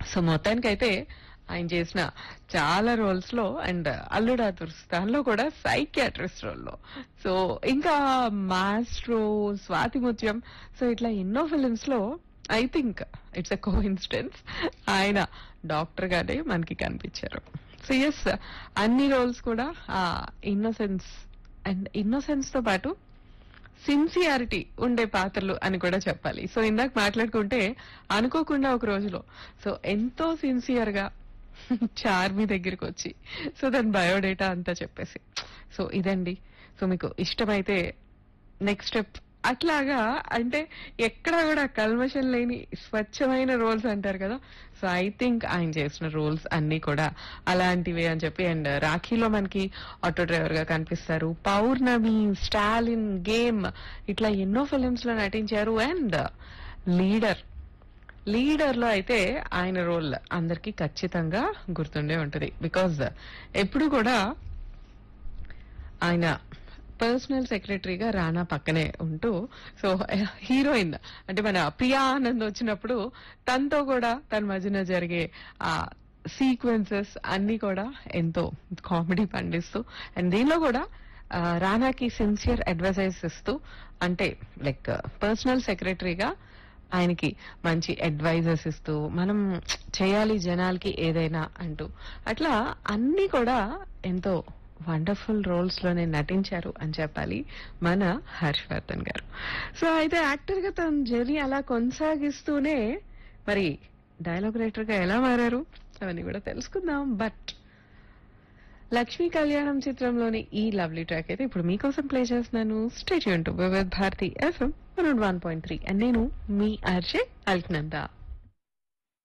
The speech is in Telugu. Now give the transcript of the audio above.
సో మొత్తానికైతే ఆయన చేసిన చాలా రోల్స్ లో అండ్ అల్లుడా దుర్స్థాన్లో కూడా సైకియాట్రిస్ట్ రోల్ లో సో ఇంకా మాస్ట్రో స్వాతి ముత్యం సో ఇట్లా ఎన్నో ఫిలిమ్స్ లో I think it's a coincidence ఆయన డాక్టర్ గానే మనకి కనిపించారు సో ఎస్ అన్ని రోల్స్ కూడా ఆ ఇన్నోసెన్స్ అండ్ ఇన్నోసెన్స్ తో పాటు సిన్సియారిటీ ఉండే పాత్రలు అని కూడా చెప్పాలి సో ఇందాక మాట్లాడుకుంటే అనుకోకుండా ఒక రోజులో సో ఎంతో సిన్సియర్ గా చార్మి దగ్గరికి వచ్చి సో దాని బయోడేటా అంతా చెప్పేసి సో ఇదండి సో మీకు ఇష్టమైతే నెక్స్ట్ స్టెప్ అట్లాగా అంటే ఎక్కడా కూడా కల్మషం లేని స్వచ్ఛమైన రోల్స్ అంటారు కదా సో ఐ థింక్ ఆయన చేసిన రోల్స్ అన్ని కూడా అలాంటివే అని చెప్పి అండ్ రాఖీలో మనకి ఆటో డ్రైవర్ గా కనిపిస్తారు పౌర్ణమి స్టాలిన్ గేమ్ ఇట్లా ఎన్నో ఫిలిమ్స్ లో నటించారు అండ్ లీడర్ లీడర్ లో అయితే ఆయన రోల్ అందరికి ఖచ్చితంగా గుర్తుండే ఉంటది బికాజ్ ఎప్పుడు కూడా ఆయన పర్సనల్ సెక్రటరీగా రానా పక్కనే ఉంటూ సో హీరోయిన్ అంటే మన ప్రియా ఆనంద్ వచ్చినప్పుడు తనతో కూడా తన మధ్యన జరిగే ఆ సీక్వెన్సెస్ అన్ని కూడా ఎంతో కామెడీ పండిస్తూ అండ్ దీనిలో కూడా ఆ, రానాకి సిన్సియర్ అడ్వైజైస్ ఇస్తూ అంటే లైక్ పర్సనల్ సెక్రటరీగా ఆయనకి మంచి అడ్వైజెస్ ఇస్తూ మనం చేయాలి జనాలకి ఏదైనా అంటూ అట్లా అన్ని కూడా ఎంతో వండర్ఫుల్ రోల్స్ లోనే నటించారు అని చెప్పాలి మన హర్షవర్ధన్ గారు సో అయితే యాక్టర్ గా తన జర్నీ అలా కొనసాగిస్తూనే మరి డైలాగ్ రైటర్ గా ఎలా మారారు అవన్నీ కూడా తెలుసుకుందాం బట్ లక్ష్మీ కళ్యాణం చిత్రంలోని ఈ లవ్లీ ట్రాక్ అయితే ఇప్పుడు మీకోసం ప్లే చేస్తున్నాను state to Vividh Bharati FM one point three and నేను మీ ఆర్జే అల్క్నందా